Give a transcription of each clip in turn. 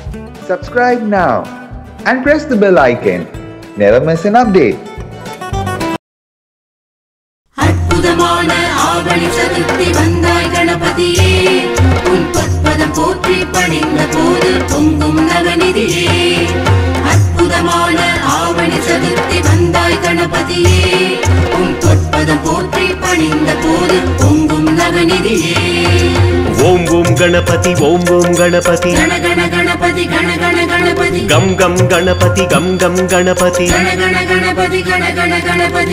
Subscribe now and press the bell icon. Never miss an update. அற்புதமான ஆவணி சதுர்த்தி வந்தாய் கணபதியே உன் பற்பதம் போற்றி பணிந்த போது பொங்கும் நவநிதியே அற்புதமான ஆவணி சதுர்த்தி வந்தாய் கணபதியே உன் பொற்பதம் போற்றி பணிந்த போது பொங்கும் நவநிதியே ஓம் ஓம் கணபதி ஓம் ஓம் கணபதி கண கண கணபதி கண கண கணபதி கம் கம் கணபதி கம் கம் கணபதி கண கண கணபதி கண கண கணபதி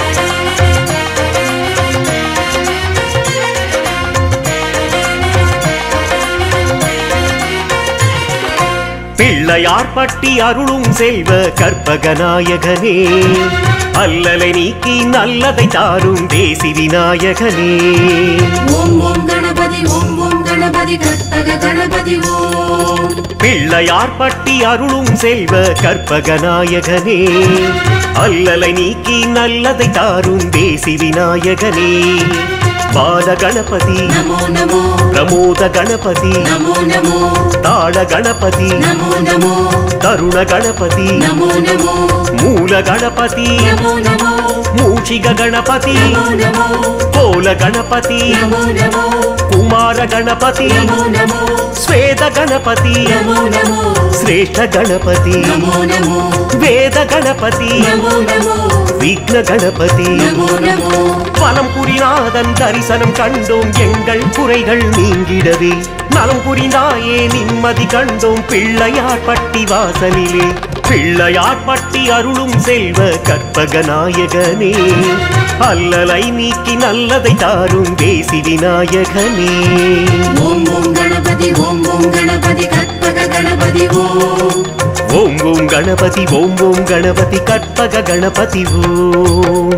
பிள்ளையார் பட்டி அருளும் செல்வ கற்பகநாயகனே அல்லலை நீக்கி நல்லதை தாரும் தேசி விநாயகனே ஓம் ஓம் கணபதி ஓம் ஓம் கணபதி கற்பக கணபதி ஓம் பிள்ளையார் பட்டி அருளும் செல்வ கற்பகநாயகனே அல்லலை நீக்கி நல்லதை தாரும் தேசி விநாயகனே பால கணபதி நமோ நமோ பிரமோத கணபதி நமோ நமோ தாள கணபதி நமோ நமோ தருண கணபதி நமோ நமோ மூல கணபதி நமோ நமோ மூஷிக கணபதி நமோ நமோ கோல கணபதி நமோ நமோ குமார கணபதி நமோ நமோ ஸ்வேத கணபதி நமோ நமோ சிரேஷ்ட கணபதி நமோ நமோ வேத கணபதி நமோ நமோ விக்ன கணபதி நமோ நமோ பலம் புரிநாதன் தரிசனம் கண்டோம் எங்கள் குறைகள் நீங்கிடவே நலம் புரிந்தாயே நிம்மதி கண்டோம் பிள்ளையார் பட்டி வாசலிலே பிள்ளையார் பட்டி அருளும் செல்வ கற்பக நாயகனே அல்லலை நீக்கி நல்லதை தாரும் தேசி விநாயகனே ஓம் ஓம் கணபதி ஓம் ஓம் கணபதி கற்பக கணபதி ஓம் ஓம் ஓம் கணபதி ஓம் ஓம் கணபதி கற்பக கணபதி ஓம்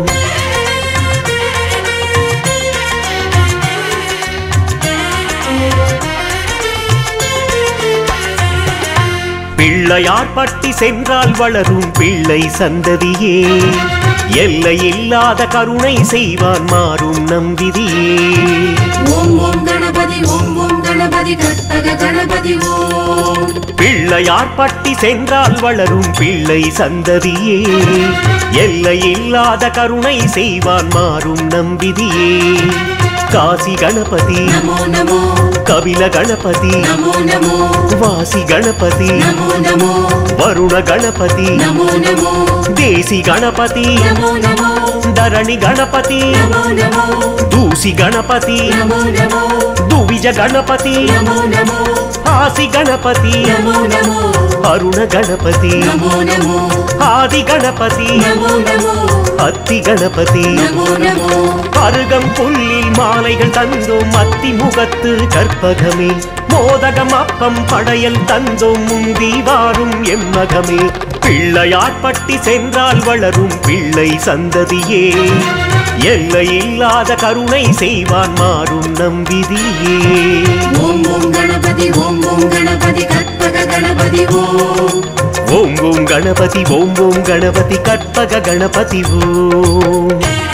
பிள்ளையார் பட்டி சென்றால் வளரும் பிள்ளை சந்ததியே எல்லை இல்லாத கருணை செய்வான் மாறும் நம்பிதியே ஓம் ஓம் கணபதி ஓம் ஓம் கணபதி கற்பக கணபதி ஓம் பிள்ளையார் பட்டி சென்றால் வளரும் பிள்ளை சந்ததியே எல்லை இல்லாத கருணை செய்வான் மாறும் நம்பிதியே காசி கணபதி நமோ நமோ கபில கணபதி நமோ நமோ வாசி கணபதி நமோ நமோ வருண கணபதி நமோ நமோ தேசி கணபதி நமோ நமோ தரணி கணபதி நமோ நமோ தூசி கணபதி நமோ நமோ துவிஜ கணபதி நமோ நமோ ஆசி கணபதி நமோ நமோ அருண கணபதி நமோ நமோ ஆதி கணபதி நமோ நமோ அத்தி கணபதி நமோ நமோ அருகம் புல்லில் மாலைகள் தந்தோம் அத்தி முகத்து கற்பகமே மோதகம் அப்பம் படையல் தந்தோம் முந்தி வாரும் எம்மகமே பிள்ளையார் பட்டி சென்றால் வளரும் பிள்ளை சந்ததியே எல்லை இல்லாத கருணை செய்வான் மாறும் நம்பிதியே ஓம் ஓம் கணபதி ஓம் ஓம் கணபதி கற்பக கணபதி ஓம் ஓம் ஓம் கணபதி ஓம் ஓம் கணபதி கற்பக கணபதி ஓம்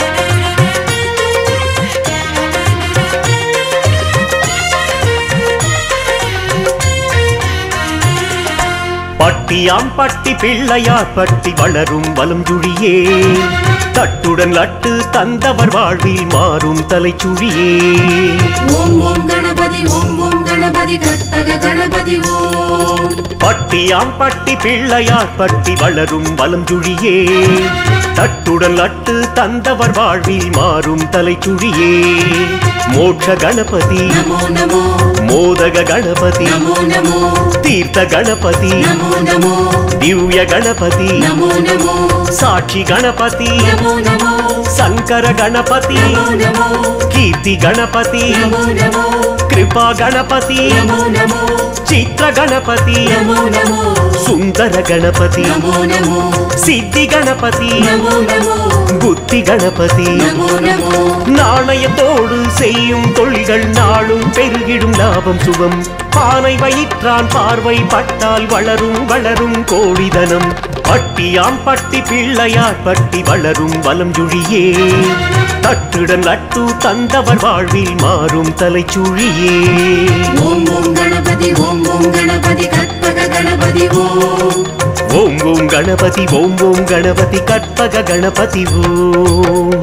பட்டியாம் பட்டி பிள்ளையார் பட்டி வளரும் வலம் சுழியே தட்டுடன் லட்டு தந்தவர் வாழ்வில் மாறும் தலைச்சுழியே ஓம் ஓம் கணபதி ஓம் ஓம் கணபதி கற்பக கணபதி ஓம் பட்டியாம் பட்டி பிள்ளையார் பட்டி வளரும் வலம் சுழியே தட்டுடன் லட்டு தந்தவர் வாழ்வில் மாறும் தலைச்சுழியே மோட்ச கணபதி நமோ நமோ மோதக கணபதி நமோ நமோ தீர்த்த கணபதி நமோ நமோ திவ்ய கணபதி நமோ நமோ சாட்சி கணபதி நமோ நமோ சங்கர கணபதி நமோ நமோ கீர்த்தி கணபதி நமோ நமோ கிருபா கணபதி நமோ நமோ சித்திர கணபதி நமோ நமோ சுந்தர கணபதி நமோ நமோ சித்தி கணபதி நமோ நமோ புத்தி கணபதி நமோ நமோ நாணயத்தோடு செய்யும் தொழில்கள் நாளும் பெருகிடும் லாபம் சுகம் பானை வயிற்றான் பார்வை பட்டால் வளரும் வளரும் கோடிதனம் பட்டியாம் பட்டி பிள்ளையார் பட்டி வளரும் வலம் ஜுழியே தட்டுடன் நட்டு தந்தவர் வாழ்வில் மாறும் தலைச்சுழியே ஓம் ஓம் கணபதி ஓம் ஓம் கணபதி கற்பக கணபதி ஓம் ஓம் ஓம் கணபதி ஓம் ஓம் கணபதி கற்பக கணபதி ஓம்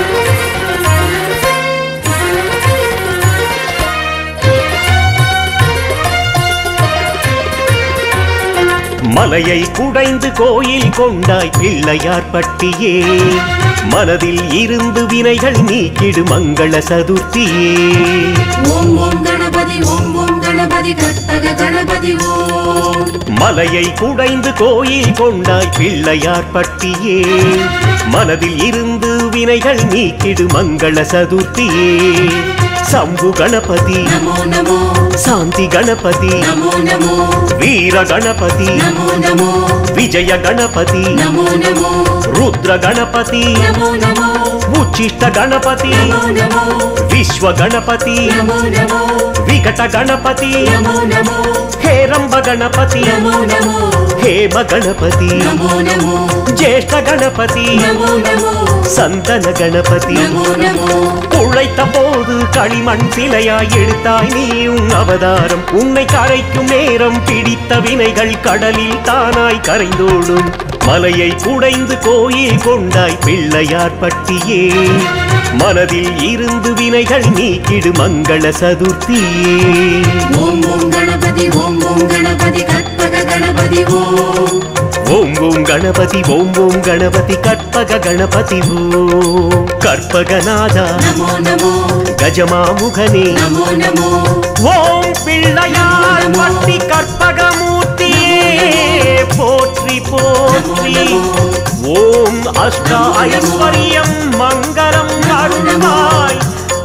மலையை குடைந்து கோயில் கொண்டாய் பிள்ளையார் பட்டியே மனதில் இருந்து வினைகள் நீக்கிடு மங்கள சதுர்த்தியே ஓம் ஓம் கணபதி ஓம் ஓம் கணபதி கற்பக கணபதி ஓம் மலையை குடைந்து கோயில் கொண்டாய் பிள்ளையார் பட்டியே மனதில் இருந்து வினைகள் நீக்கிடு மங்கள சதுர்த்தியே சம்பு கணபதி நமோ நமோ சாந்தி கணபதி நமோ நமோ வீர கணபதி நமோ நமோ விஜய கணபதி நமோ நமோ ருத்ர கணபதி நமோ நமோ உச்சிஷ்ட கணபதி நமோ நமோ விஸ்வ கணபதி நமோ நமோ விகಟ ಗಣಪತಿ ನಮೋ ನಮೋ ಹೇರಂಬ ಗಣಪತಿ ನಮೋ ನಮೋ ಹೇಮ ಗಣಪತಿ ನಮೋ ನಮೋ ಜ್ಯೇಷ್ಠ ಗಣಪತಿ ನಮೋ ನಮೋ சந்தன கணபதி ನಮೋ ನಮೋ உழைத்த போது களிமண் சிலையாய் எடுத்தாய் நீயும் அவதாரம் உன்னை கரைக்கும் நேரம் பிடித்த வினைகள் கடலில் தானாய் கரைந்தோடும் மலையை குடைந்து கோயில் கொண்டாய் பிள்ளையார் பட்டியே மனதில் இருந்து வினைகள் நீக்கிடு மங்கள சதுர்த்தியே ಓಂ ಓಂ ಗಣಪತಿ ಓಂ ಓಂ ಗಣಪತಿ ಕற்பಗ ಗಣಪತಿ ಓಂ ஓம் ஓம் கணபதி ஓம் ஓம் கணபதி கற்பக கணபதி ஓம் கற்பகநாதா ನಮೋ ನಮೋ கஜமாமுகனே ನಮೋ ನಮೋ ஓம் பிள்ளையார் பட்டி கற்பகமூர்த்தியே போற்றி போற்றி ஓம் அஷ்ட ஐஸ்வர்யம் மங்களம் அருள்வாய்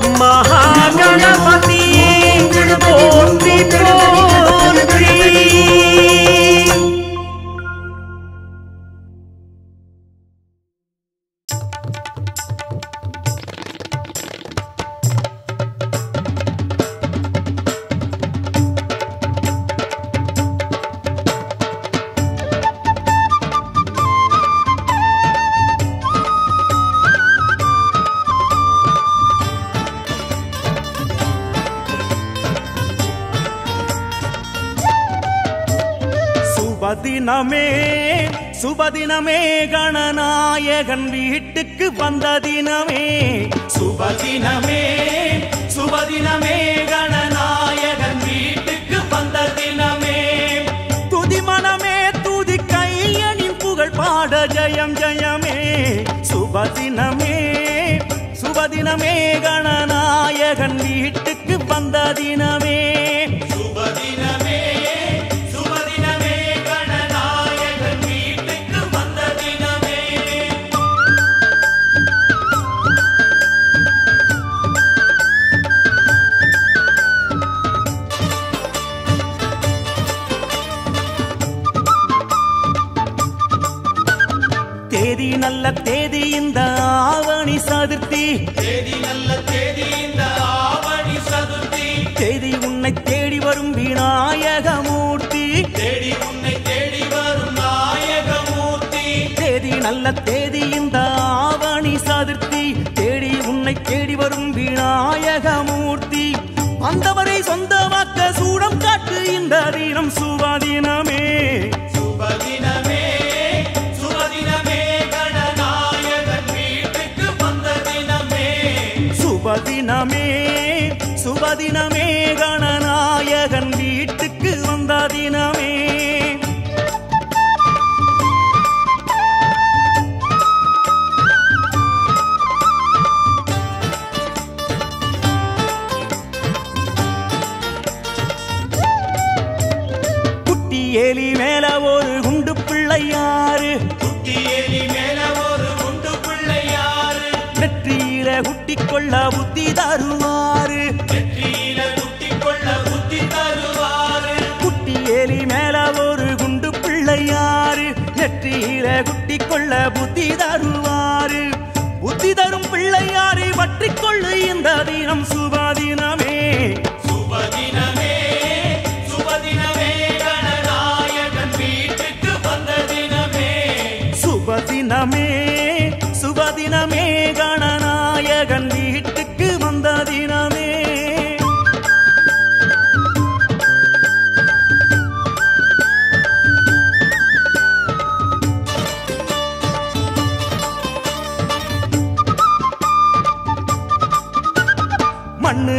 மகாகணபதியே போற்றி போற்றி சுபதினமே சுபதினமே கணநாயகன் வீட்டுக்கு வந்த தினமே சுபதினமே சுபதினமே கணநாயகன் வீட்டுக்கு வந்த தினமே துதிமனமே துதி கையனின் புகழ் பாட ஜெயம் ஜெயமே சுபதினமே சுபதினமே கணநாயகன் வீட்டுக்கு வந்த தினமே சுபதினமே சுபதினமே கணநாயகன் வீட்டுக்கு வந்த தினமே தேதி நல்ல தேதி இந்த ஆவணி சதுர்த்தி தேதி நல்ல தேதி இந்த ஆவணி சதுர்த்தி தேதி உன்னை தேடி வரும் விநாயகமூர்த்தி தேடி உன்னை தேடி வரும் நாயகமூர்த்தி தேதி நல்ல தேதி இந்த ஆவணி சதுர்த்தி தேடி உன்னை தேடி வரும் விநாயகமூர்த்தி வந்தவரை சொந்தமாக்க சூடம் காட்டு இந்த தினம் சுபதினமே சுபதினமே சுபதினமே கணநாயகன் வீட்டுக்கு வந்த தினமே சுபதினமே சுபதினமே கணநாயகன் வீட்டுக்கு வந்த தினமே குட்டி ஏலி மேல ஒரு குண்டு பிள்ளையாரு குட்டி ஏலி மேல ஒரு குண்டு பிள்ளையாரு நெற்றியில குட்டி கொள்ள புத்தி தருவாரு நெற்றியில குட்டி கொள்ள புத்தி தருவாரு குட்டி ஏலி மேல ஒரு குண்டு பிள்ளையாரு நெற்றியில குட்டி கொள்ள புத்தி தருவாரு புத்தி தரும் பிள்ளையாரை பற்றிக் கொள்ளு இந்த தினம் சுபாதினமே சுபதினமே சுபதினமே கணநாயகன் வீட்டுக்கு வந்த தினமே சுபதினமே சுபதினமே கணநாயகன் வீட்டுக்கு வந்த தினமே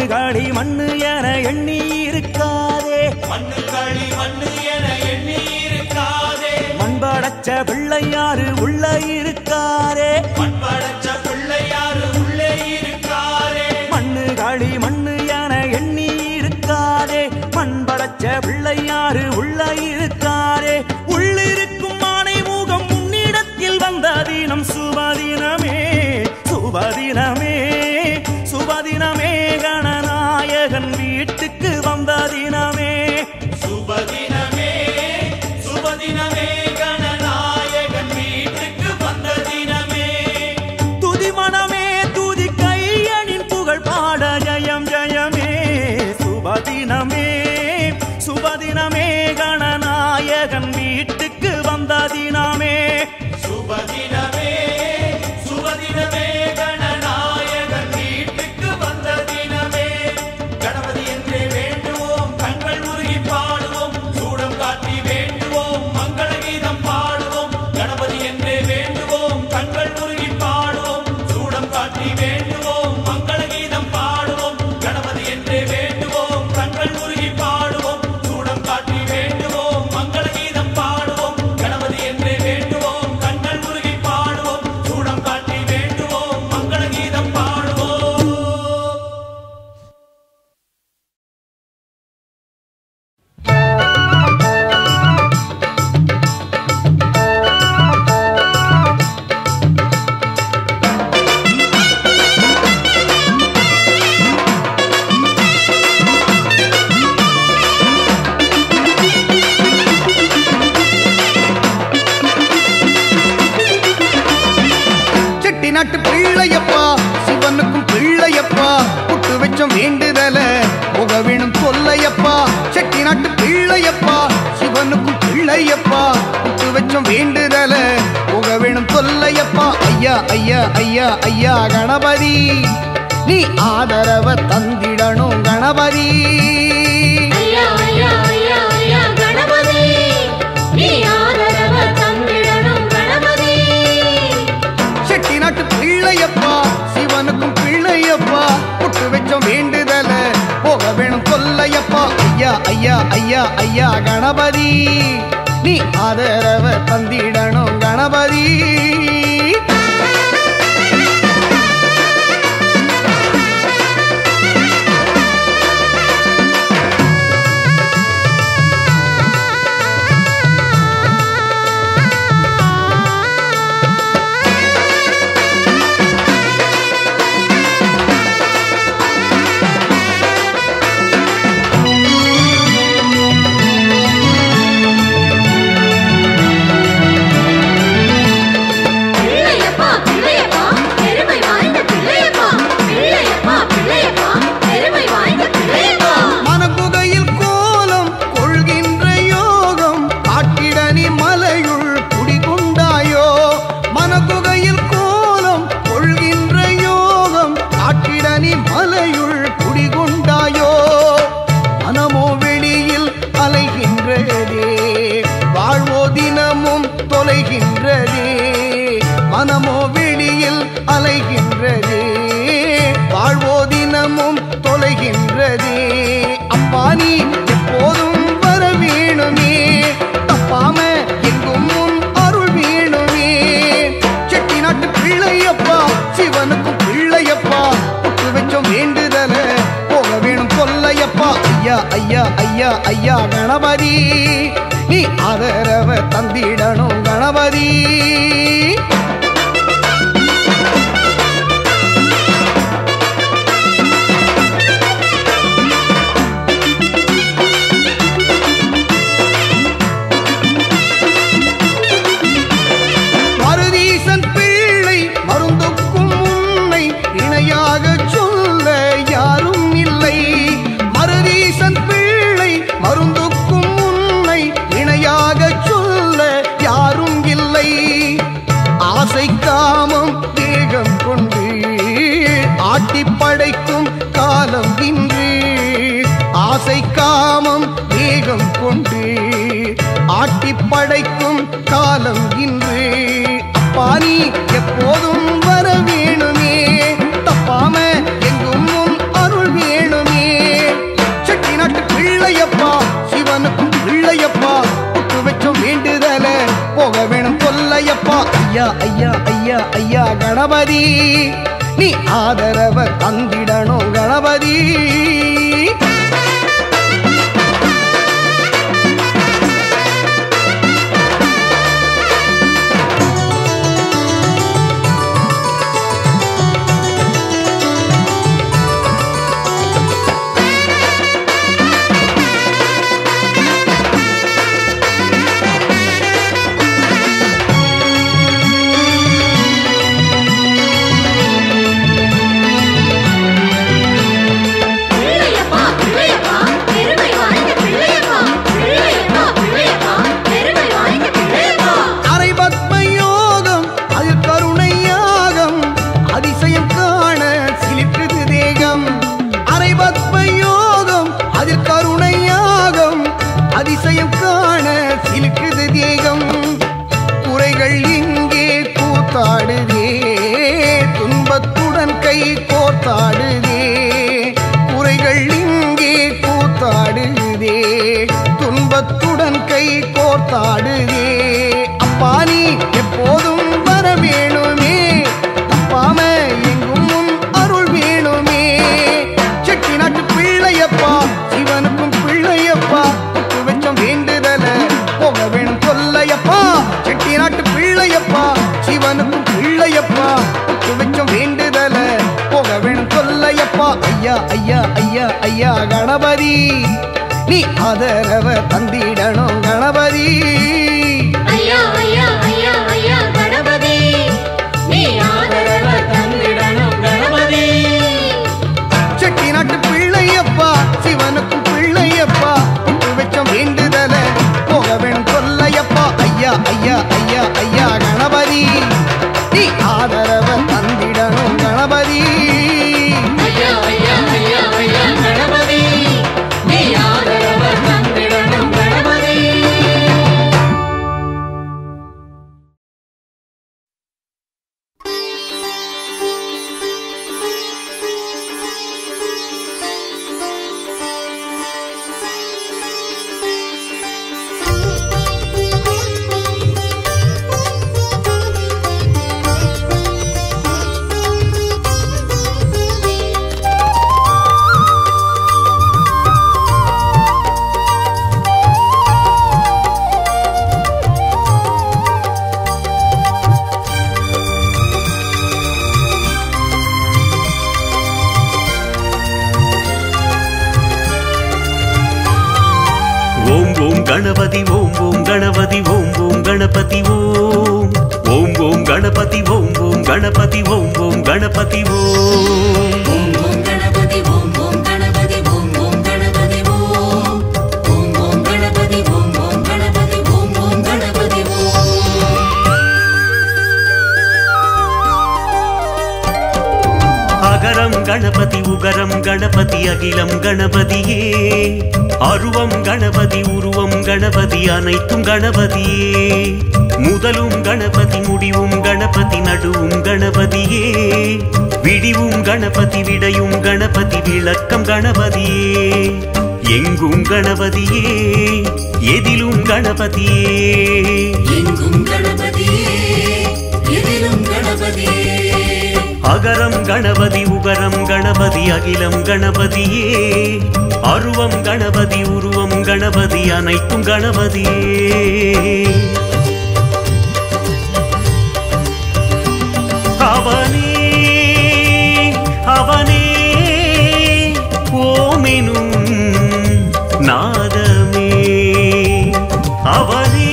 காளி மண்ணு என எண்ணி இருக்காதே மண்ணு களி மண்ணு என எண்ணி இருக்காதே மண் படைச்ச பிள்ளையாரு உள்ள இருக்காரே மண் படைச்ச பிள்ளையாரு உள்ளே இருக்காரே மண்ணு காளி மண்ணு என எண்ணி இருக்காரே மண் படைச்ச பிள்ளையாரு உள்ள இருக்காரே உள்ளிருக்கும் மானை முகம் முன்னிடத்தில் வந்த தினம் சுபதினமே சுபதினமே சுபதினமே கணநாயகன் வீட்டுக்கு வந்த தினமே சுபதினமே சுபதினமே கணநாயகன் வீட்டுக்கு வந்த தினமே துதி மனமே துதி கையனின் புகழ் பாட ஜயம் ஜயமே சுபதினமே சுபதினமே கணநாயகன் வீட்டுக்கு வந்த தினமே சுபதினமே சுபதினமே கணநாயகன் வீட்டுக்கு வந்த தினமே கணபதி என்றே வேண்டுவோம் கண்கள் உருகி பாடுவோம் சூடம் காட்டி வேண்டுவோம் மங்கள கீதம் பாடுவோம் கணபதி என்றே வேண்டுவோம் கண்கள் உருகி பாடுவோம் சூடம் காட்டி வேண்டுவோம் மங்கள கீதம் பாடுவோம் கணபதி என்றே வேண்டுவோம் கண்கள் உருகி பாடுவோம் சூடம் காட்டி வேண்டுவோம் மங்கள கீதம் பாடுவோம் கணபதி என்றே வேண்டுவோம் கண்கள் உருகி பாடுவோம் சூடம் காட்டி வேண்டுவோம் மங்கள கீதம் பாடுவோம் செட்டிநாட்டு பிள்ளையப்பா சிவனுக்கும் பிள்ளையப்பா புட்டு வச்சோம் வேண்டுதல புகவினும் தொல்லையப்பா செட்டிநாட்டு பிள்ளையப்பா சிவனுக்கும் பிள்ளையப்பா புட்டு வச்சோம் வேண்டுதல புகவினும் தொல்லையப்பா ஐயா ஐயா ஐயா ஐயா கணபதி நீ ஆதரவ தந்திடணும் கணபதி ஐயா ஐயா ஐயா ஐயா கணபதி நீ ஆதரவ தந்திடணும் கணபதி செட்டிநாட்டு பிள்ளையப்பா சிவனுக்கும் பிள்ளையப்பா புட்டு வச்சோம் வேண்டுதல போக வேணும் கொல்லையப்பா ஐயா ஐயா ஐயா ஐயா கணபதி நீ ஆதரவ தந்திடணும் கணபதி பிள்ளையப்பா பிள்ளையப்பா பெருமை வாய்ந்த பிள்ளையப்பா பிள்ளையப்பா பிள்ளையப்பா பெருமை வாய்ந்த பிள்ளையப்பா மனக்குகையில் கோலம் கொள்கின்ற யோகம் காட்டிடனி மலையுள் குடிகுண்டாயோ மனக்குகையில் கோலம் கொள்கின்ற யோகம் காட்டிடனி மலையுள் குடிகுண்டாயோ மனமோ வெளியில் அலைகின்றதே வாழ்வோ தினமும் தொலைகின்றதே மனமோ வெளியில் அலைகின்றதே வாழ்வோ தினமும் தொலைகின்றதே அப்பா நீ எப்போதும் வர வேணுமே தப்பாம எங்கும் முன் அருள் வேணுமே செட்டிநாட்டு பிள்ளையப்பா சிவனுக்கும் பிள்ளையப்பா புட்டு வச்சோம் வேண்டுதல போக வேணும் கொல்லையப்பா ஐயா ஐயா ஐயா ஐயா கணபதி நீ ஆதரவ தந்திடணும் கணபதி மருதீசன் பிள்ளை மருந்துக்கும் உன்னை இணையாக சொல்ல யாரும் இல்லை மருதீசன் பிள்ளை மருந்துக்கும் உன்னை இணையாக சொல்ல யாரும் இல்லை ஆசை காமம் தேகம் கொண்டு ஆட்டி படைக்கும் காலம் இன்று ஆசை காமம் வேகம் கொண்டு ஆட்டி படைக்கும் காலம் இன்று அப்பா நீ எப்போதும் வர வேணுமே தப்பாம எங்கும் உன் அருள் வேணுமே ஐயா ஐயா ஐயா ஐயா கணபதி நீ ஆதரவ தந்திடணும் கணபதி பிள்ளையப்பா பிள்ளையப்பா பெருமை வாய்ந்த பிள்ளையப்பா பிள்ளையப்பா பிள்ளையப்பா பெருமை வாய்ந்த பிள்ளையப்பா அரை பத்மயோகம் அதில் கருணை யாகம் அதிசயம் காண சிலிர்க்குது தேகம் அரை பத்மயோகம் அதில் கருணை யாகம் அதிசயம் காண சிலிர்க்குது தேகம் குறைகள் இங்கே கூத்தாடுதே துன்பத்துடன் கை கோர்த்தாடுதே குறைகள் இங்கே கூத்தாடுதே துன்பத்துடன் கை கோர்த்தாடுதே அப்பா நீ எப்போதும் வர வேணுமே தப்பாம எங்கும் உன் அருள் வேணுமே செட்டி நாட்டு பிள்ளையப்பா சிவனுக்கும் பிள்ளையப்பா புத்து வெச்சம் வேண்டுதல போக வேணும் சொல்லையப்பா செட்டி நாட்டு பிள்ளையப்பா சிவனுக்கும் பிள்ளையப்பா புத்து வெச்சம் வேண்டுதல போக வேணும் சொல்லையப்பா ஐயா ஐயா ஐயா ஐயா கணபதி நீ ஆதரவ தந்திடணும் கணபதி ஐயா ஐயா ஐயா ஐயா கணபதி நீ ஆதரவ தந்திடணும் கணபதி செட்டி நாட்டு பிள்ளையப்பா சிவனுக்கும் பிள்ளையப்பா புத்து வெச்சம் வேண்டுதல போக வேணும் சொல்லையப்பா ஐயா ஐயா ஐயா ஐயா கணபதி நீ ஆதரவ தந்திடணும் கணபதி ஐயா ஐயா ஐயா ஐயா கணபதி நீ ஆதரவ தந்திடணும் கணபதி ஓம் ஓம் கணபதி ஓம் ஓம் கணபதி ஓம் ஓம் கணபதி ஓம் ஓம் ஓம் கணபதி ஓம் ஓம் கணபதி ஓம் ஓம் கணபதி ஓம் ஓம் ஓம் கணபதி ஓம் ஓம் கணபதி ஓம் ஓம் கணபதி ஓம் ஓம் ஓம் கணபதி ஓம் ஓம் கணபதி ஓம் ஓம் கணபதி ஓம் அகரம் கணபதி உகரம் கணபதி அகிலம் கணபதியே அருவம் கணபதி உருவம் கணபதி அனைத்தும் கணபதியே முதலும் கணபதி முடிவும் கணபதி நடுவும் கணபதியே விடிவும் கணபதி விடையும் கணபதி விளக்கம் கணபதியே எங்கும் கணபதியே எதிலும் கணபதியே எங்கும் கணபதியே எதிலும் கணபதியே அகரம் கணபதி உகரம் கணபதி அகிலம் கணபதியே அருவம் கணபதி உருவம் கணபதி அனைத்தும் கணபதியே அவனே அவனே ஓமெனும் நாதமே அவனே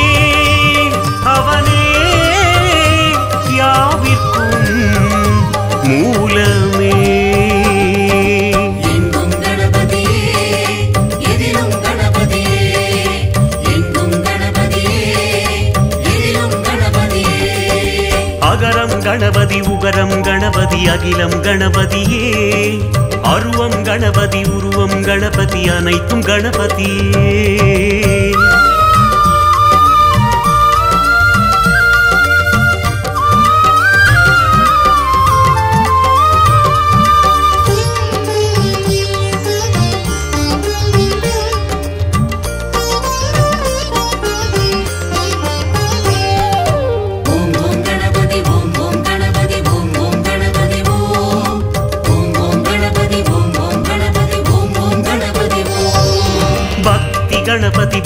அவனே யாவிற்கும் மூலமே எங்கும் கணபதியே எதிலும் கணபதியே எங்கும் கணபதியே எதிலும் கணபதியே அகரம் கணபதி உகரம் கணபதி அகிலம் கணபதியே அருவம் கணபதி உருவம் கணபதி அனைத்தும் கணபதியே ஓம் ஓம்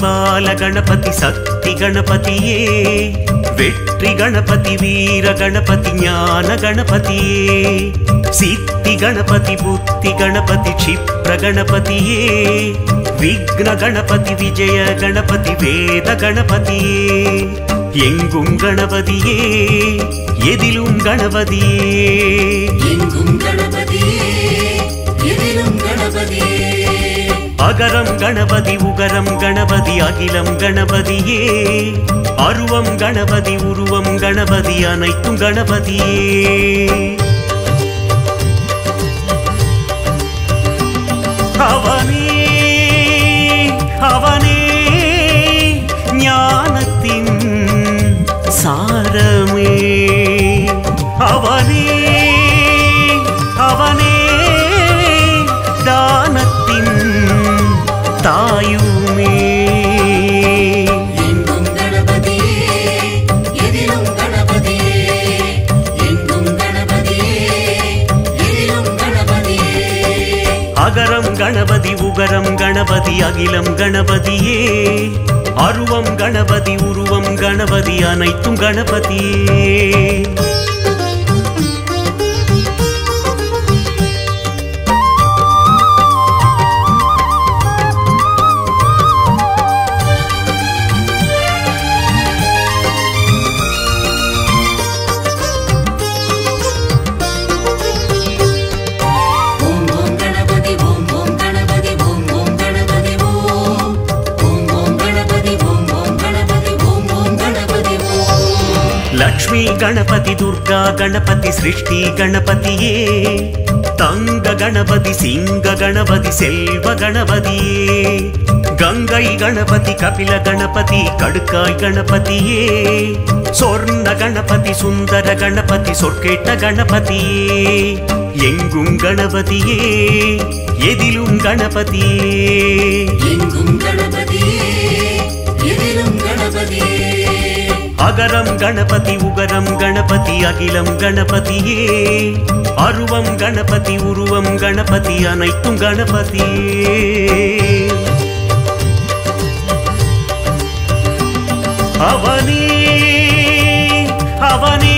பால கணபதி சக்தி கணபதியே வெற்றி கணபதி வீர கணபதி ஞான கணபதியே சித்தி கணபதி புத்தி கணபதி க்ஷிப்ர கணபதியே விக்ன கணபதி விஜய கணபதி வேத கணபதியே எங்கும் கணபதியே எதிலும் கணபதியே எங்கும் கணபதியே எதிலும் கணபதியே அகரம் கணபதி உகரம் கணபதி அகிலம் கணபதியே அருவம் கணபதி உருவம் கணபதி அனைத்தும் கணபதியே அவனே அவனே ஞானத்தின் சாரமே அவனே அவனே தானத்தின் தாயுமே எங்கும் கணபதியே எதிலும் கணபதியே எங்கும் கணபதியே எதிலும் கணபதியே அகரம் கணபதி உகரம் கணபதி அகிலம் கணபதியே அருவம் கணபதி உருவம் கணபதி அனைத்தும் கணபதியே ஓம் ஓம் கணபதி ஓம் ஓம் கணபதி ஓம் ஓம் கணபதி ஓம் ஓம் ஓம் கணபதி ஓம் ஓம் கணபதி ஓம் ஓம் கணபதி ஓம் லக்ஷ்மி கணபதி துர்கா கணபதி சிருஷ்டி கணபதியே தங்க கணபதி சிங்க கணபதி செல்வ கணபதியே கங்கை கணபதி கபில கணபதி கடுக்காய் கணபதியே சொர்ண கணபதி சுந்தர கணபதி சொற்கேட்ட கணபதியே எங்கும் கணபதியே எதிலும் கணபதியே எங்கும் கணபதியே எதிலும் கணபதியே அகரம் கணபதி உகரம் கணபதி அகிலம் கணபதியே அருவம் கணபதி உருவம் கணபதி அனைத்தும் கணபதியே அவனே அவனே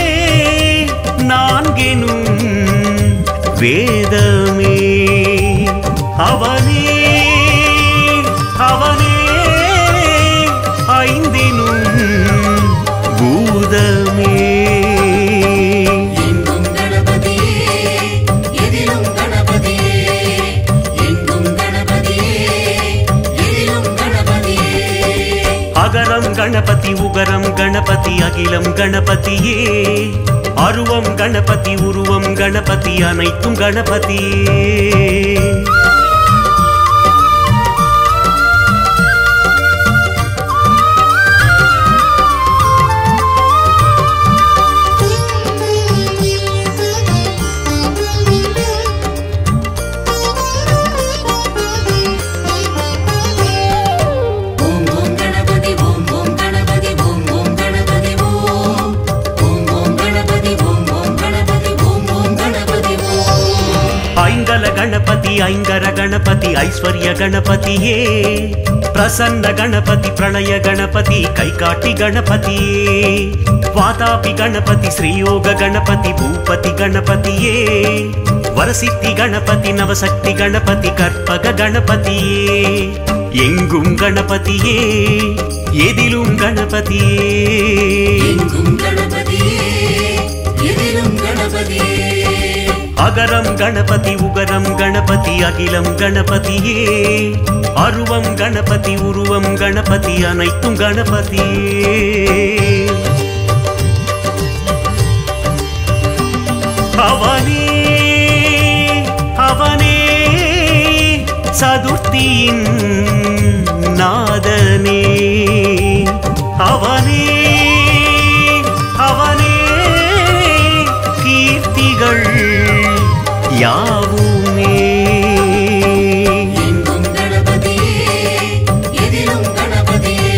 நான்கெனும் வேதமே அவனே அவனே ஐந்தினும் பூதமே எங்கும் கணபதியே எதிலும் கணபதியே எங்கும் கணபதியே எதிலும் கணபதியே அகரம் கணபதி உகரம் கணபதி அகிலம் கணபதியே அருவம் கணபதி உருவம் கணபதி அனைத்தும் கணபதியே ஓம் ஓம் கணபதி ஓம் ஓம் கணபதி ஓம் ஓம் கணபதி ஓம் ஓம் ஓம் கணபதி ஓம் ஓம் கணபதி ஓம் ஓம் கணபதி ஓம் ஐங்கல கணபதி ஐங்கர கணபதி ஐஸ்வர்ய கணபதியே பிரசன்ன கணபதி பிரளய கணபதி கைகாட்டி கணபதியே வாதாபி கணபதி ஸ்ரீயோக கணபதி பூபதி கணபதியே வரசித்தி கணபதி நவசக்தி கணபதி கற்பக கணபதியே எங்கும் கணபதியே எதிலும் கணபதியே எங்கும் கணபதியே எதிலும் கணபதியே அகரம் கணபதி உகரம் கணபதி அகிலம் கணபதியே அருவம் கணபதி உருவம் கணபதி அனைத்தும் கணபதியே அவனே அவனே சதுர்த்தியின் நாதனே அவனே அவனே கீர்த்திகள் யாவுமே எங்கும் கணபதியே எதிலும் கணபதியே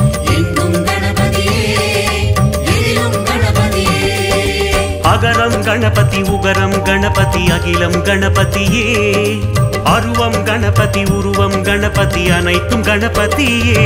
எங்கும் கணபதியே எதிலும் கணபதியே அகரம் கணபதி உகரம் கணபதி அகிலம் கணபதியே அருவம் கணபதி உருவம் கணபதி அனைத்தும் கணபதியே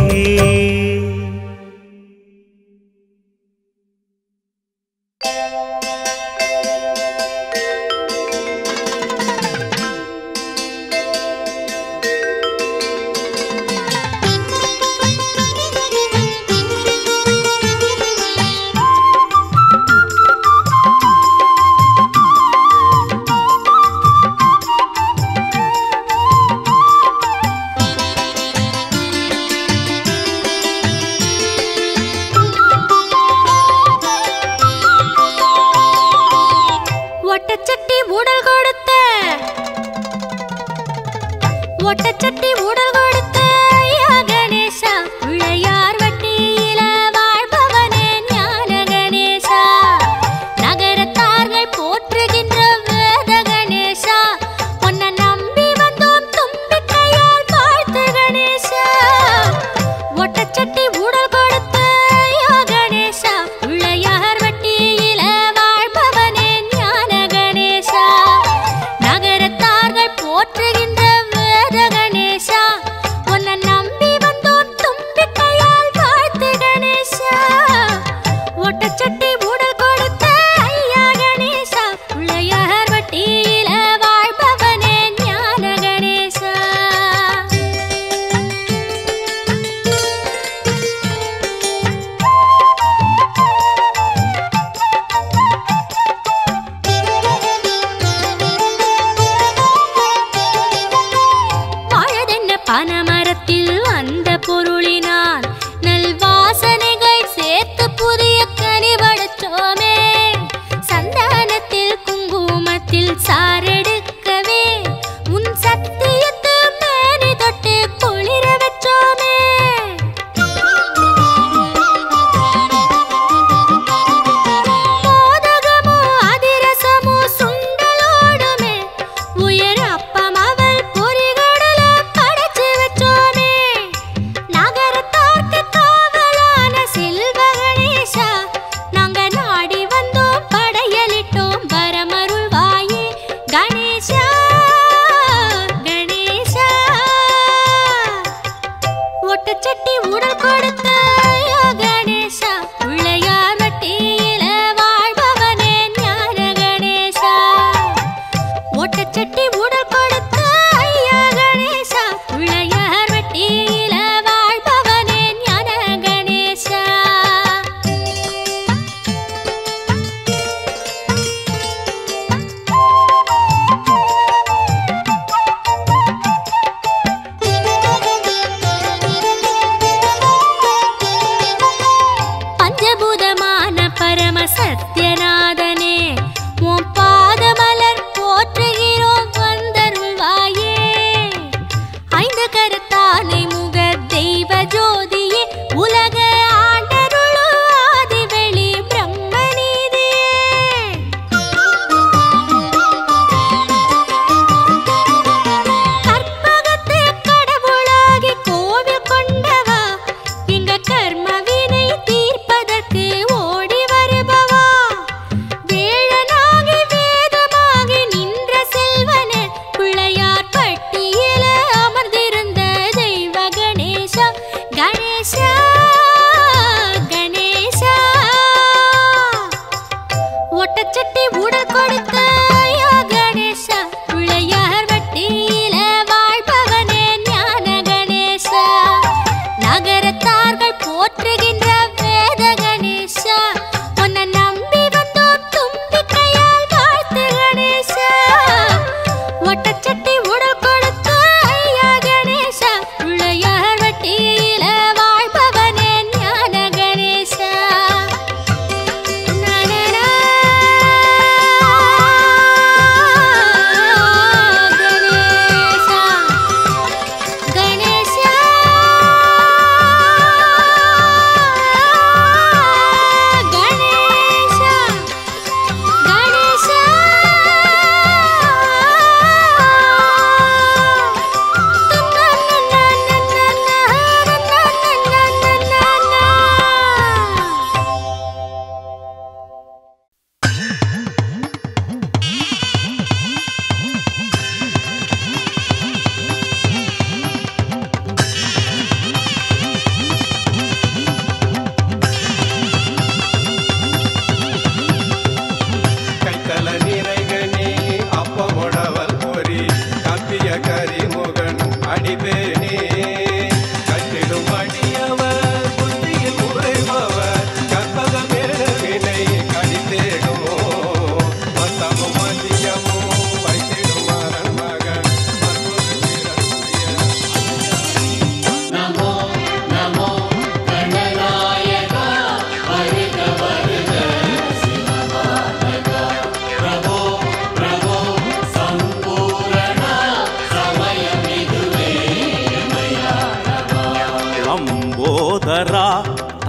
ஒட்டச்சட்டி உடல் கொடுத்த ஒட்டச்சட்டி உடல் கொடுத்த ஐயா கணேசா பிள்ளையார் வட்டியில வாழ்பவனே ஞான கணேசா நகரத்தார்கள் போற்றுகின்ற வேத கணேசா உன்னை நம்பி வந்தோம் தும்பிக்கையால் வாழ்த்து கணேசா ஒட்டச்சட்டி உடல் கொடுத்த ஐயா கணேசா பிள்ளையார் வட்டியில வாழ்பவனே ஞான கணேசா நகரத்தார்கள் போற்றுகின்ற வேத கணேசா உன்னை நம்பி வந்தோம் தும்பிக்கையால் வாழ்த்து கணேசா ஒட்டச்சட்டி உடல் கொடுத்த ஐயா கணேசா பிள்ளையார் வட்டியில வாழ்பவனே ஞான கணேசா வாழதென்ன பனமரத்தில் அந்த பொருளினால் நல்வாசனைகள் சேர்த்து புதிய கனிவடச்சோமே சந்தானத்தில் குங்குமத்தில் சாரெடுக்கவே உன் சத்தியத்து மேனி தொட்டு குளிர வச்சோமே மோதகமோ அதிரசமோ சுண்டலோடுமே உயர் அப்பம் அவள் பொறிகடல படைச்சு வச்சோமே நகரத்தார்க்கு காவலான செல்வ கணேசா நாங்க நாடி வந்தோம் படையலிட்டோம் வரமருள்வாயே கணேசா கணேசா ஒட்டச்சட்டி உடல் கொடுத்த ஐயா கணேசா பிள்ளையார் வட்டியில வாழ்பவனே ஞான கணேசா ஒட்டச்சட்டி உடல் கொடுத்த ஐயா கணேசா பிள்ளையார் வட்டியில வாழ்பவனே ஞான கணேசா பஞ்சபூதமான பரம சத்யநாதனே உன் பாதமலர் போற்றுகிறோம் வந்தருள்வாயே ஐந்து கருத்தானை முக தெய்வ ஜோதியே உலக ஆண்டருளு ஆதிவெளி பிரம்மநீதியே கற்பகத்து கடவுளாகி கோவில் கொண்டவா எங்க கர்ம வினை தீர்ப்பதற்கு ஓடி வருபவா வேழனாகி வேதமாகி நின்ற செல்வனே பிள்ளையார் பட்டியல அமர்ந்திருந்த தெய்வ கணேசா கணேசா கணேசா ஒட்டச்சட்டி உடல் கொடுத்த ஐயா கணேசா பிள்ளையார் வட்டியில வாழ்பவனே ஞான கணேசா நகரத்தார்கள் போற்றுகின்ற வேத கணேசா உன்னை நம்பி வந்தோம் தும்பிக்கையால் வாழ்த்து கணேசா ஒட்டச்சட்டி உடல் கொடுத்த ஐயா கணேசா பிள்ளையார் வட்டியில வாழ்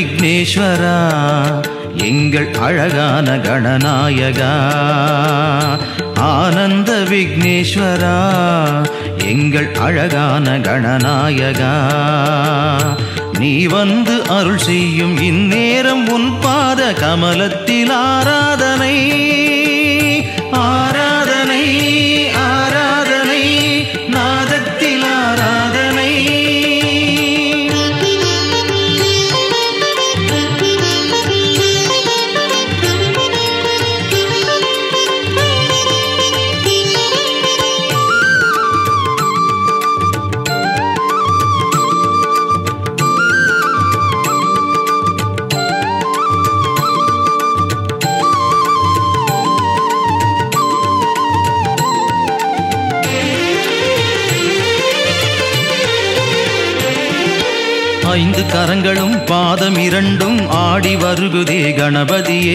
விக்னேஸ்வரா எங்கள் அழகான கணநாயகா ஆனந்த விக்னேஸ்வரா எங்கள் அழகான கணநாயகா நீ வந்து அருள் செய்யும் இந்நேரம் உன் பாத கமலத்தில் ஆராதனை ஆராதனை ஆராதனை நாதத்தில் ஆராதனை ஐந்து கரங்களும் பாதம் இரண்டும் ஆடி வருகுதே கணபதியே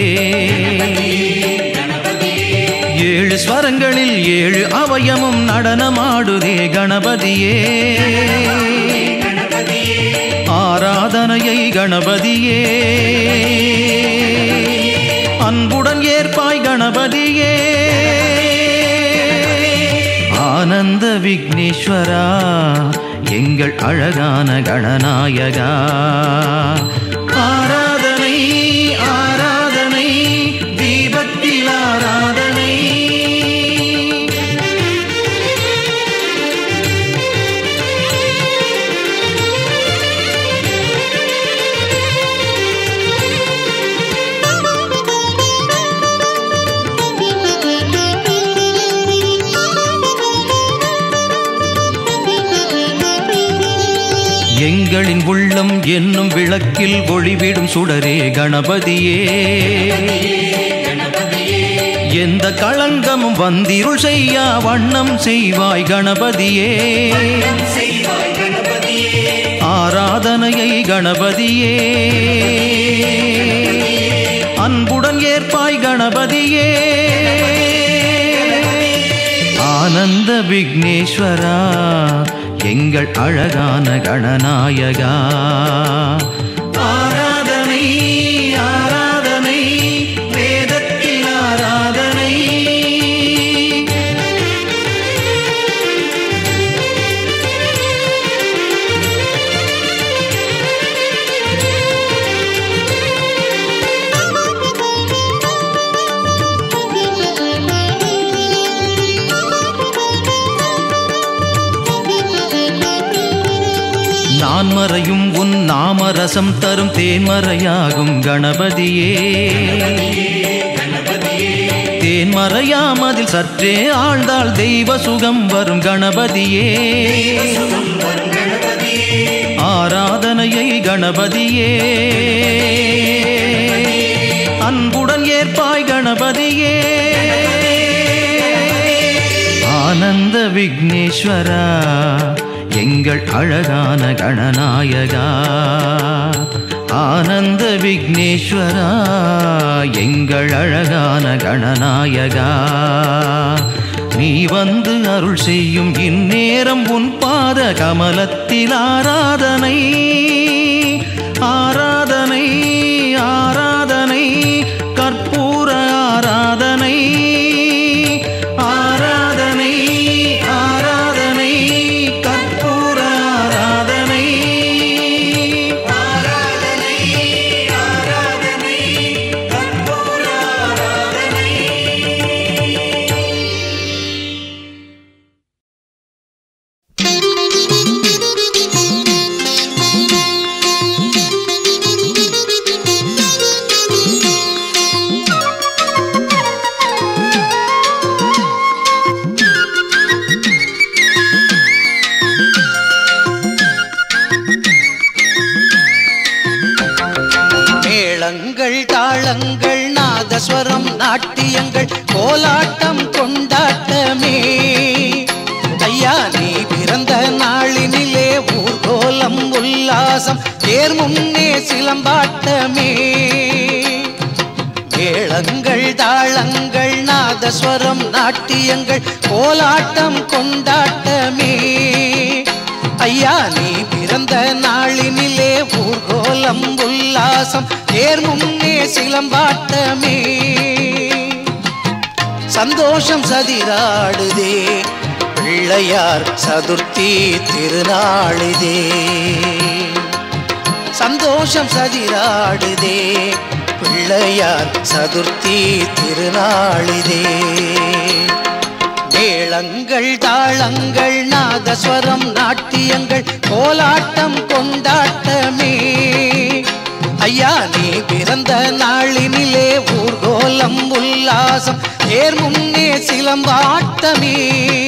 ஏழு ஸ்வரங்களில் ஏழு அவயமும் நடனமாடுதே கணபதியே ஆராதனையை கணபதியே அன்புடன் ஏற்பாய் கணபதியே ஆனந்த விக்னேஸ்வரா எங்கள் அழகான கணநாயகா ஆராதனை ஆராதனை தீபத்தில் ஆராதனை எங்களின் உள்ளம் என்னும் விளக்கில் ஒளிவிடும் சுடரே கணபதியே எந்த களங்கமும் வந்திருள் செய்யா வண்ணம் செய்வாய் கணபதியே ஆராதனையை கணபதியே அன்புடன் ஏற்பாய் கணபதியே ஆனந்த விக்னேஸ்வரா எங்கள் அழகான கணநாயகா ஆராதனை ஆராதனை வேதத்தில் ஆராதனை நான் மறையும் உன் நாமரசம் தரும் தேன்மறையாகும் கணபதியே தேன்மறையாமதில் சற்றே ஆழ்ந்தால் தெய்வ சுகம் வரும் கணபதியே ஆராதனையை கணபதியே அன்புடன் ஏற்பாய் கணபதியே ஆனந்த விக்னேஸ்வரா எங்கள் அழகான கணநாயகா ஆனந்த விக்னேஸ்வரா எங்கள் அழகான கணநாயகா நீ வந்து அருள் செய்யும் இந்நேரம் உன் பாத கமலத்தில் ஆராதனை ஆராதனை ஆராதனை கற்பூர ஆராதனை ஆராதனை ஆராதனை கற்பூர ஆராதனை ஆராதனை ஆராதனை கற்பூர ஆராதனை மேளங்கள் தாளங்கள் நாதஸ்வரம் நாட்டியங்கள் கோலாட்டம் கொண்டாட்டமே ஐயா நீ பிறந்த நாளினிலே ஊர்கோலம் உல்லாசம் தேர் முன்னே சிலம்பாட்டமே மேளங்கள் தாளங்கள் நாதஸ்வரம் நாட்டியங்கள் கோலாட்டம் கொண்டாட்டமே ஐயா நீ பிறந்த நாளினிலே ஊர்கோலம் உல்லாசம் தேர் முன்னே சிலம்பாட்டமே சந்தோஷம் சதிராடுதே பிள்ளையார் சதுர்த்தி திருநாளிதே சந்தோஷம் சதிராடுதே பிள்ளையார் சதுர்த்தி திருநாளிதே மேளங்கள் தாளங்கள் நாதஸ்வரம் நாட்டியங்கள் கோலாட்டம் கொண்டாட்டமே ஐயா நீ பிறந்த நாளினிலே ஊர்கோலம் உல்லாசம் தேர் முன்னே சிலம்பாட்டமே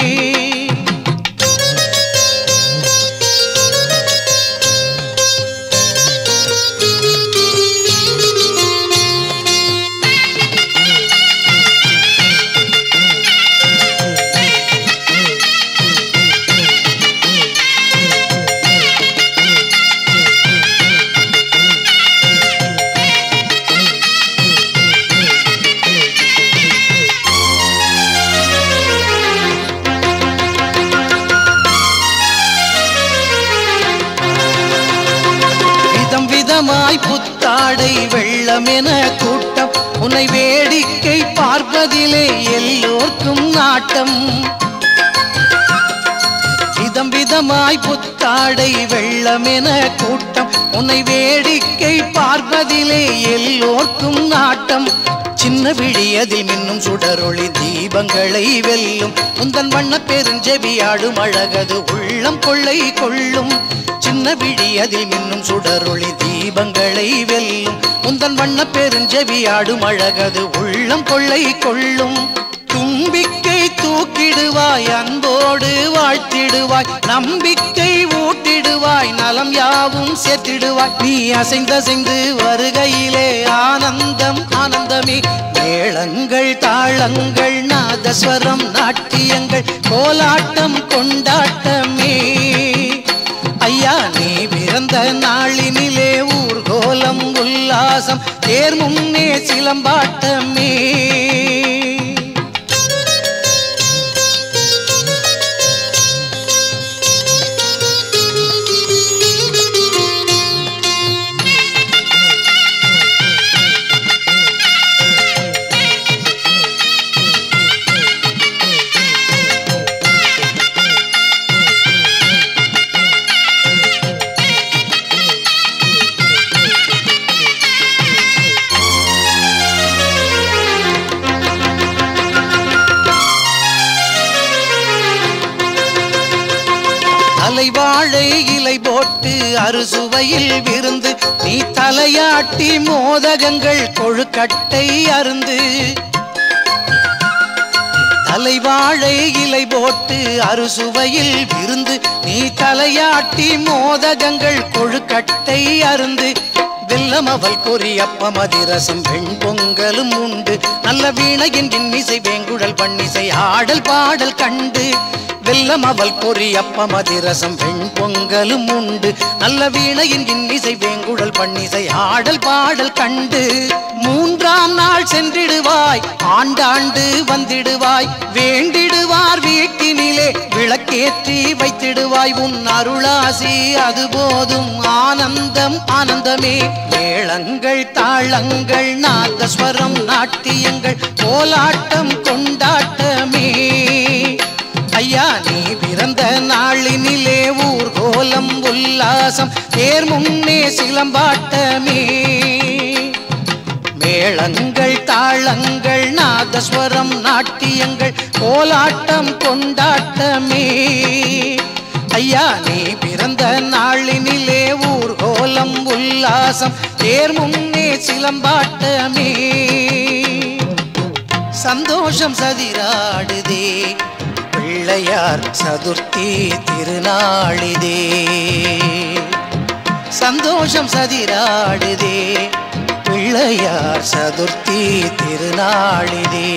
விதம் விதமாய் புத்தாடை வெள்ளமென கூட்டம் உன்னை வேடிக்கை பார்ப்பதிலே எல்லோர்க்கும் நாட்டம் விதம் விதமாய் புத்தாடை வெள்ளமென கூட்டம் உன்னை வேடிக்கை பார்ப்பதிலே எல்லோர்க்கும் நாட்டம் சின்ன விழியதில் மின்னும் சுடரொளி தீபங்களை வெல்லும் உந்தன் வண்ண பெருஞ்செவியாடும் அழகது உள்ளம் கொள்ளை கொள்ளும் சின்ன விழியதில் மின்னும் சுடரொளி தீபங்களை வெல்லும் உந்தன் வண்ண பெருஞ்செவியாடும் அழகது உள்ளம் கொள்ளை கொள்ளும் தும்பிக்கை தூக்கிடுவாய் அன்போடு வாழ்த்திடுவாய் நம்பிக்கை ஊட்டிடுவாய் நலம் யாவும் சேர்த்திடுவாய் நீ அசைந்தசைந்து வருகையிலே ஆனந்தம் ஆனந்தமே மேளங்கள் தாளங்கள் நாதஸ்வரம் நாட்டியங்கள் கோலாட்டம் கொண்டாட்டமே ஐயா நீ பிறந்த நாளினிலே ஊர்கோலம் உல்லாசம் தேர் முன்னே சிலம்பாட்டமே தலைவாழை இலை போட்டு அறுசுவையில் விருந்து நீ தலையாட்டி மோதகங்கள் கொழுக்கட்டை அருந்து தலைவாழை இலை போட்டு அறுசுவையில் விருந்து நீ தலையாட்டி மோதகங்கள் கொழுக்கட்டை அருந்து வெல்லம் அவள் கொரியப்பம் அதிரசம் வெண் பொங்கலும் உண்டு நல்ல வீணையின் இன்னிசை வேங்குழல் பண்ணிசை ஆடல் பாடல் கண்டு வெல்லம் அவள் பொரியப்பம் அதிரசம் வெண் பொங்கலும் உண்டு நல்ல வீணையின் இன்னிசை வேங்குழல் பண்ணிசை ஆடல் பாடல் கண்டு மூன்றாம் நாள் சென்றிடுவாய் ஆண்டாண்டு வந்திடுவாய் வேண்டிடுவார் வீட்டினிலே விளக்கேற்றி வைத்திடுவாய் உன் அருளாசி அது போதும் ஆனந்தம் ஆனந்தமே மேளங்கள் தாளங்கள் நாதஸ்வரம் நாட்டியங்கள் கோலாட்டம் கொண்டாட்டமே ஐயா நீ பிறந்த நாளினிலே ஊர்கோலம் உல்லாசம் தேர் முன்னே சிலம்பாட்டமே மேளங்கள் தாளங்கள் நாதஸ்வரம் நாட்டியங்கள் கோலாட்டம் கொண்டாட்டமே ஐயா நீ பிறந்த நாளினிலே ஊர்கோலம் உல்லாசம் தேர் முன்னே சிலம்பாட்டமே சந்தோஷம் சதிராடுதே பிள்ளையார் சதுர்த்தி திருநாளிதே சந்தோஷம் சதிராடுதே பிள்ளையார் சதுர்த்தி திருநாளிதே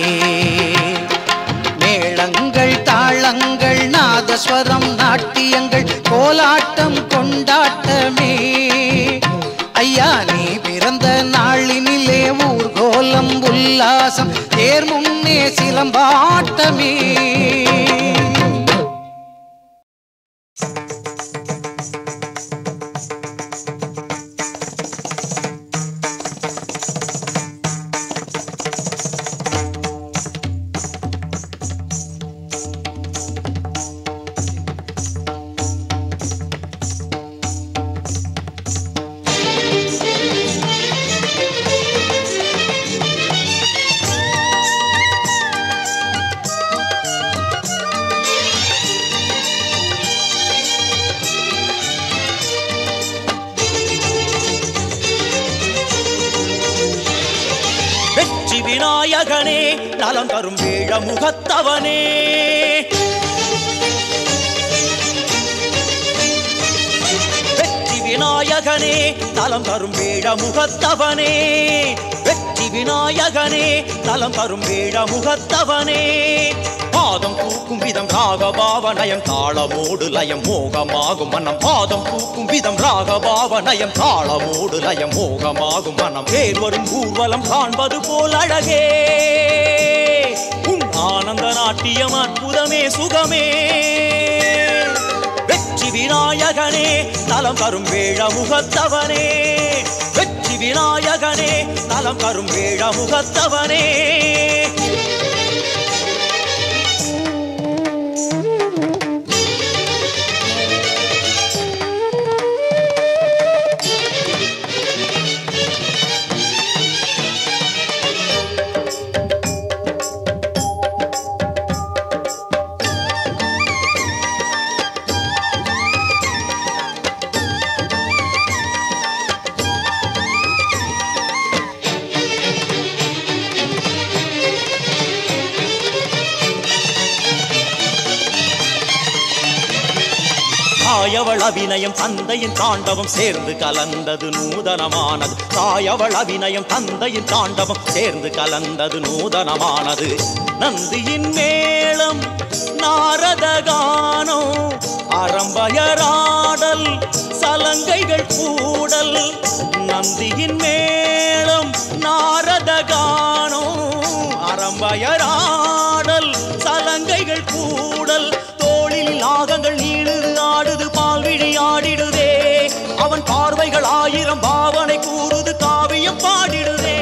மேளங்கள் தாளங்கள் நாதஸ்வரம் நாட்டியங்கள் கோலாட்டம் கொண்டாட்டமே ஐயா நீ பிறந்த நாளினிலே ஊர்கோலம் உல்லாசம் தேர் முன்னே சிலம்பாட்டமே விநாயகனே நலம் தரும் வேழ முகத்தவனே வெற்றி விநாயகனே நலம் தரும் வேழ முகத்தவனே வெற்றி விநாயகனே நலம் தரும் வேழ முகத்தவனே பாதம் தூக்கும் விதம் ராகபாவ நயம் தாளமோடு லயம் மோகமாகும் மனம் பாதம் தூக்கும் விதம் ராகபாவ நயம் தாளமோடு லயம் மோகமாகும் மனம் பேர் வரும் ஊர்வலம் காண்பது போல் அழகே உன் ஆனந்த நாட்டியம் அற்புதமே சுகமே வெற்றி விநாயகனே நலம் தரும் வேழ முகத்தவனே வெற்றி விநாயகனே நலம் தரும் வேழ முகத்தவனே தாயவள் அபிநயம் தந்தையின் தாண்டவம் சேர்ந்து கலந்தது நூதனமானது தாயவள் அபிநயம் தந்தையின் தாண்டவம் சேர்ந்து கலந்தது நூதனமானது நந்தியின் மேளம் நாரத கானம் அறம்பயராடல் சலங்கைகள் கூடல் நந்தியின் மேளம் நாரத கானம் அறம்பயராடல் சலங்கைகள் கூடல் தோளில் நாகங்கள் நீடுது ஆடுது பால்விழி ஆடிடுதே அவன் பார்வைகள் ஆயிரம் பாவனை கூறுது காவியம் பாடிடுதே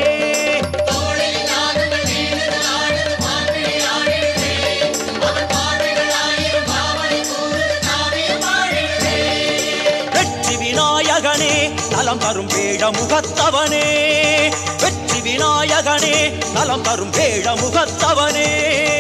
வெற்றி விநாயகனே நலம் தரும் வேழ முகத்தவனே வெற்றி விநாயகனே நலம் தரும் வேழ முகத்தவனே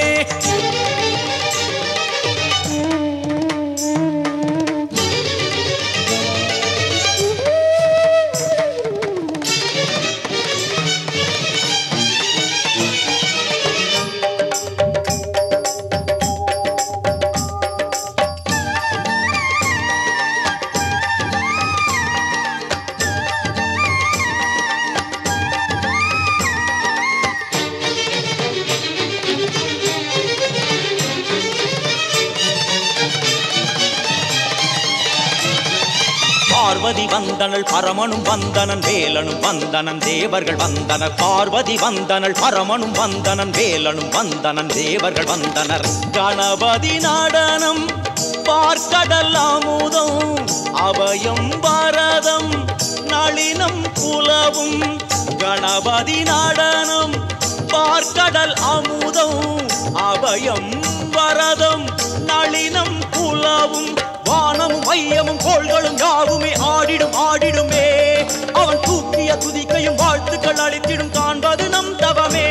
பார்வதி வந்தனள் பரமனும் வந்தனன் வேலனும் வந்தனன் தேவர்கள் வந்தனர் பார்வதி வந்தனள் பரமனும் வந்தனன் வேலனும் வந்தனன் தேவர்கள் வந்தனர் கணபதி நடனம் பார்க்கடல் அமுதம் அபயம் பரதம் நளினம் குலவும் கணபதி நடனம் பார்க்கடல் அமுதம் அபயம் வரதம் நளினம் குலவும் வானமும் மையமும் கோள்களும் யாவுமே ஆடிடும் ஆடிடுமே அவன் தூக்கிய துதிக்கையும் வாழ்த்துக்கள் அளித்திடும் காண்பது நம் தவமே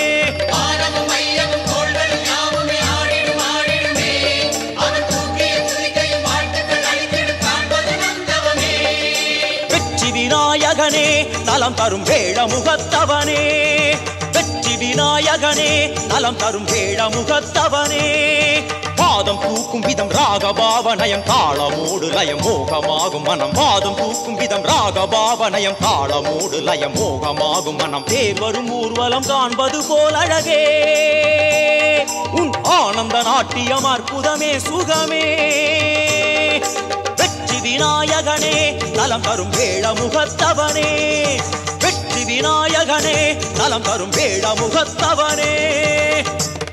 வெற்றி விநாயகனே நலம் தரும் வேழ முகத்தவனே வெற்றி விநாயகனே நலம் தரும் வேழ முகத்தவனே பாதம் தூக்கும் விதம் ராகபாவனயம் தாளமோடு லயம் மோகமாகும் மனம் பாதம் தூக்கும் விதம் ராகபாவனயம் தாளமோடு லயம் மோகமாகும் மனம் தேர் வரும் ஊர்வலம் காண்பது போல் அழகே உன் ஆனந்த நாட்டியம் அற்புதமே சுகமே வெற்றி விநாயகனே நலம் தரும் வேழ முகத்தவனே வெற்றி விநாயகனே நலம் தரும் வேழ முகத்தவனே